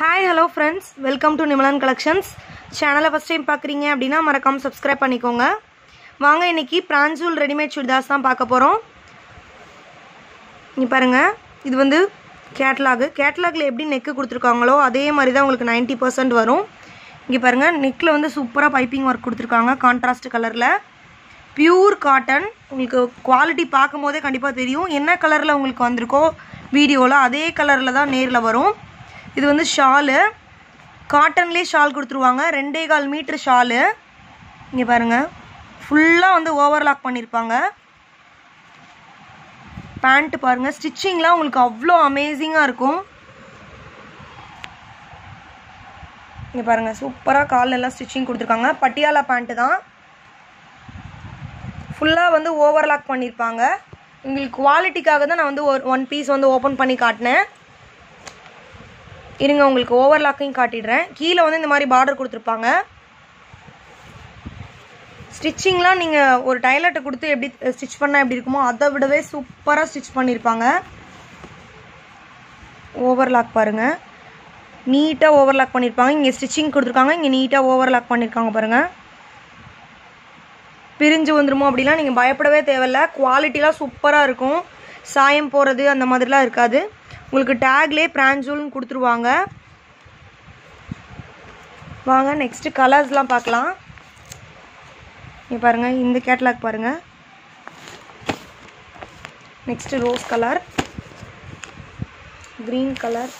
hi hello friends welcome to Nimalan collections சேனலை first time பார்க்குறீங்க அப்படின்னா மறக்காமல் சப்ஸ்கிரைப் பண்ணிக்கோங்க வாங்க இன்னைக்கு பிராஞ்சூல் ரெடிமேட் சுடிதாஸ் தான் பார்க்க போகிறோம் இங்கே பாருங்கள் இது வந்து கேட்லாகு கேட்லாகில் எப்படி நெக்கு கொடுத்துருக்காங்களோ அதே மாதிரி தான் உங்களுக்கு 90% பர்சன்ட் வரும் இங்கே பாருங்கள் நெக்கில் வந்து சூப்பராக பைப்பிங் ஒர்க் கொடுத்துருக்காங்க கான்ட்ராஸ்ட் கலரில் பியூர் காட்டன் உங்களுக்கு குவாலிட்டி பார்க்கும் போதே கண்டிப்பாக தெரியும் என்ன கலரில் உங்களுக்கு வந்திருக்கோ வீடியோவில் அதே கலரில் தான் நேரில் வரும் இது வந்து ஷாலு காட்டன்லேயே ஷால் கொடுத்துருவாங்க ரெண்டே கால் மீட்ரு ஷாலு இங்கே பாருங்கள் ஃபுல்லாக வந்து ஓவர்லாக் பண்ணியிருப்பாங்க பேண்ட்டு பாருங்கள் ஸ்டிச்சிங்லாம் உங்களுக்கு அவ்வளோ அமேசிங்காக இருக்கும் இங்கே பாருங்கள் சூப்பராக கால்ல எல்லாம் ஸ்டிச்சிங் கொடுத்துருக்காங்க பட்டியாலா பேண்ட்டு தான் ஃபுல்லாக வந்து ஓவர்லாக் பண்ணியிருப்பாங்க உங்களுக்கு குவாலிட்டிக்காக தான் நான் வந்து ஒரு ஒன் பீஸ் வந்து ஓப்பன் பண்ணி காட்டினேன் இருங்க உங்களுக்கு ஓவர்லாக்கையும் காட்டிடுறேன் கீழே வந்து இந்த மாதிரி பார்டர் கொடுத்துருப்பாங்க ஸ்டிச்சிங்லாம் நீங்கள் ஒரு டைலர்ட்டை கொடுத்து எப்படி ஸ்டிச் பண்ணால் எப்படி இருக்குமோ அதை விடவே சூப்பராக ஸ்டிச் பண்ணியிருப்பாங்க ஓவர்லாக் பாருங்கள் நீட்டாக ஓவர்லாக் பண்ணியிருப்பாங்க இங்கே ஸ்டிச்சிங் கொடுத்துருக்காங்க இங்கே நீட்டாக ஓவர்லாக் பண்ணியிருக்காங்க பாருங்கள் பிரிஞ்சு வந்துருமோ அப்படிலாம் நீங்கள் பயப்படவே தேவையில்ல குவாலிட்டிலாம் சூப்பராக இருக்கும் சாயம் போகிறது அந்த மாதிரிலாம் இருக்காது உங்களுக்கு டேக்லேயே பிராஞ்சூல்னு கொடுத்துருவாங்க வாங்க நெக்ஸ்ட்டு கலர்ஸ்லாம் பார்க்கலாம் இங்கே பாருங்கள் இந்த கேட்லாக் பாருங்கள் next rose colour green colour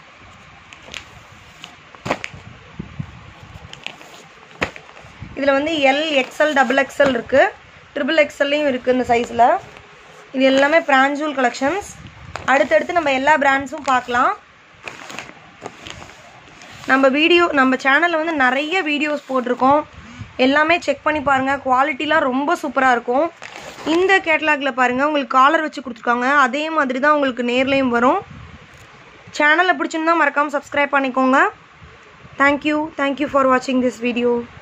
இதில் வந்து எல் எக்ஸ்எல் டபுள் எக்ஸ்எல் இருக்குது ட்ரிபிள் எக்ஸ்எல்லையும் இருக்குது இந்த சைஸில் இது எல்லாமே பிராஞ்சூல் கலெக்ஷன்ஸ் அடுத்தடுத்து நம்ம எல்லா பிராண்ட்ஸும் பார்க்கலாம் நம்ம வீடியோ நம்ம சேனலில் வந்து நிறைய வீடியோஸ் போட்டிருக்கோம் எல்லாமே செக் பண்ணி பாருங்கள் குவாலிட்டிலாம் ரொம்ப சூப்பராக இருக்கும் இந்த கேட்லாகில் பாருங்கள் உங்களுக்கு காலர் வச்சு கொடுத்துருக்காங்க அதே மாதிரி தான் உங்களுக்கு நேர்லேயும் வரும் சேனலை பிடிச்சிருந்தா மறக்காமல் சப்ஸ்கிரைப் பண்ணிக்கோங்க தேங்க்யூ தேங்க்யூ ஃபார் வாட்சிங் திஸ் வீடியோ